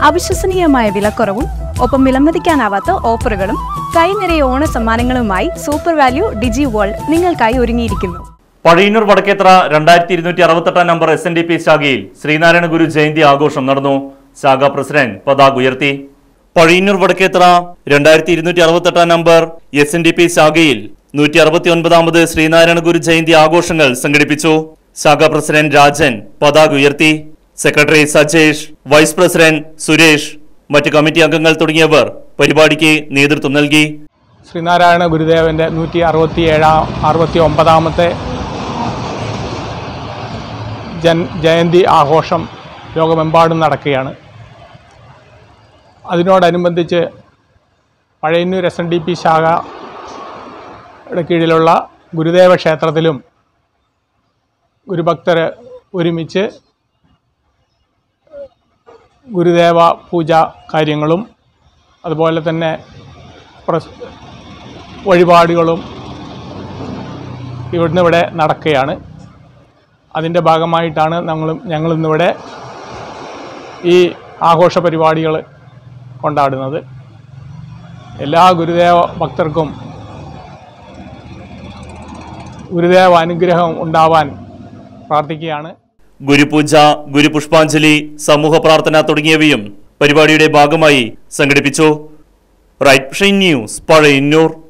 അവിശ്വസനീയമായ വിലക്കുറവും ഒപ്പം വിലമതിക്കാനാവാത്ത ഓഫറുകളും കൈനിറയ ഓണ സമ്മാനങ്ങളുമായി സൂപ്പർ വാല്യൂ ഡിജി വേൾഡ് നിങ്ങൾക്കായി ഒരുങ്ങിയിരിക്കുന്നു പഴയന്നൂർ വടക്കേത്ര രണ്ടായിരത്തി ഇരുന്നൂറ്റി അറുപത്തെട്ടാം number S N D P ശാഖയിൽ ശ്രീനാരായണ ഗുരു ജയന്തി ആഘോഷം നടന്നു ശാഖാ പ്രസിഡന്റ് പതാക ഉയർത്തി പഴയന്നൂർ വടക്കേത്ര രണ്ടായിരത്തി ഇരുന്നൂറ്റി അറുപത്തെട്ടാം number S N D P ശാഖയിൽ നൂറ്റി അറുപത്തി ഒൻപതാമത് ശ്രീനാരായണ ഗുരു ജയന്തി ആഘോഷങ്ങൾ സംഘടിപ്പിച്ചു ശാഖാ പ്രസിഡന്റ് രാജൻ പതാക ഉയർത്തി secretary Sajesh vice president Suresh മറ്റ് കമ്മിറ്റി അംഗങ്ങൾ തുടങ്ങിയവർ പരിപാടിക്ക് നേതൃത്വം നൽകി ശ്രീനാരായണ ഗുരുദേവൻ്റെ നൂറ്റി അറുപത്തി ഏഴാം അറുപത്തി ഒമ്പതാമത്തെ ജൻ ജയന്തി ആഘോഷം ലോകമെമ്പാടും നടക്കുകയാണ് അതിനോടനുബന്ധിച്ച് Pazhayannur S N D P ശാഖയുടെ കീഴിലുള്ള ഗുരുദേവ ക്ഷേത്രത്തിലും ഗുരുഭക്തർ ഒരുമിച്ച് ഗുരുദേവ പൂജ കാര്യങ്ങളും അതുപോലെ തന്നെ പ്രസ് വഴിപാടുകളും ഇവിടുന്ന് ഇവിടെ നടക്കുകയാണ് അതിൻ്റെ ഭാഗമായിട്ടാണ് ഞങ്ങൾ ഞങ്ങളിന്നിവിടെ ഈ ആഘോഷ പരിപാടികൾ കൊണ്ടാടുന്നത് എല്ലാ ഗുരുദേവ ഭക്തർക്കും ഗുരുദേവ അനുഗ്രഹം ഉണ്ടാവാൻ പ്രാർത്ഥിക്കുകയാണ് ഗുരുപൂജ ഗുരുപുഷ്പാഞ്ജലി സമൂഹ പ്രാർത്ഥന തുടങ്ങിയവയും പരിപാടിയുടെ ഭാഗമായി സംഘടിപ്പിച്ചു റൈറ്റ് ന്യൂസ് പഴയന്നൂർ